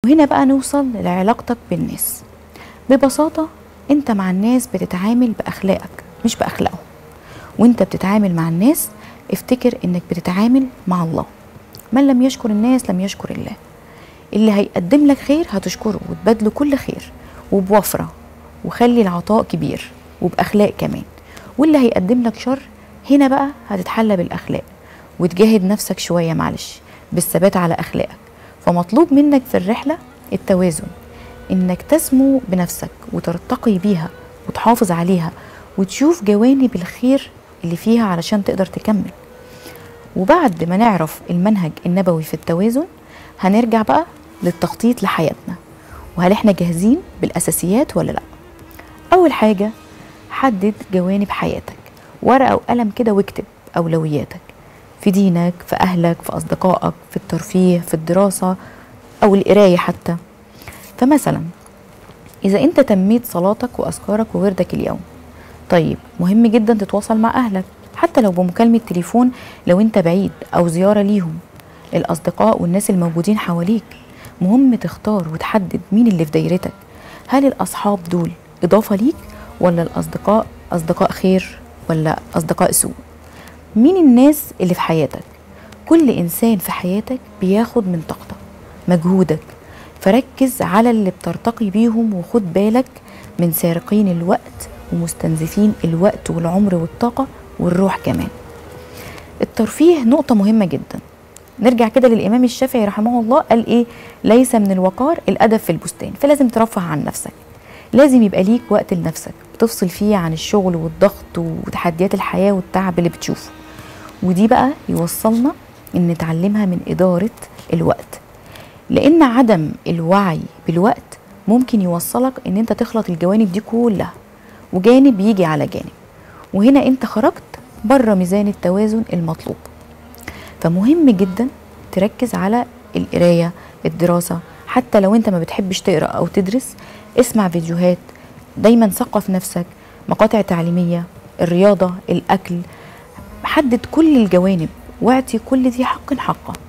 وهنا بقى نوصل لعلاقتك بالناس ببساطة انت مع الناس بتتعامل بأخلاقك مش بأخلاقهم وانت بتتعامل مع الناس افتكر انك بتتعامل مع الله من لم يشكر الناس لم يشكر الله اللي هيقدم لك خير هتشكره وتبادله كل خير وبوفرة وخلي العطاء كبير وبأخلاق كمان واللي هيقدم لك شر هنا بقى هتتحلى بالأخلاق وتجاهد نفسك شوية معلش بالثبات على أخلاقك فمطلوب منك في الرحلة التوازن إنك تسمو بنفسك وترتقي بيها وتحافظ عليها وتشوف جوانب الخير اللي فيها علشان تقدر تكمل وبعد ما نعرف المنهج النبوي في التوازن هنرجع بقى للتخطيط لحياتنا وهل احنا جاهزين بالأساسيات ولا لأ أول حاجة حدد جوانب حياتك ورقة وقلم كده واكتب أولوياتك في دينك في أهلك في أصدقائك في الترفيه في الدراسة أو القراية حتى فمثلا إذا أنت تميت صلاتك وأذكارك ووردك اليوم طيب مهم جدا تتواصل مع أهلك حتى لو بمكالمة تليفون لو أنت بعيد أو زيارة ليهم الأصدقاء والناس الموجودين حواليك مهم تختار وتحدد مين اللي في دايرتك هل الأصحاب دول إضافة ليك ولا الأصدقاء أصدقاء خير ولا أصدقاء سوء مين الناس اللي في حياتك كل إنسان في حياتك بياخد من طاقتك مجهودك فركز على اللي بترتقي بيهم وخد بالك من سارقين الوقت ومستنزفين الوقت والعمر والطاقة والروح كمان الترفيه نقطة مهمة جدا نرجع كده للإمام الشافعي رحمه الله قال إيه ليس من الوقار الأدب في البستان فلازم ترفه عن نفسك لازم يبقى ليك وقت لنفسك بتفصل فيه عن الشغل والضغط وتحديات الحياة والتعب اللي بتشوفه ودي بقى يوصلنا إن نتعلمها من إدارة الوقت لأن عدم الوعي بالوقت ممكن يوصلك إن أنت تخلط الجوانب دي كلها وجانب يجي على جانب وهنا أنت خرجت بره ميزان التوازن المطلوب فمهم جدا تركز على القرايه الدراسه حتى لو انت ما بتحبش تقرا او تدرس اسمع فيديوهات دايما ثقف نفسك مقاطع تعليميه الرياضه الاكل حدد كل الجوانب واعطي كل ذي حق حقه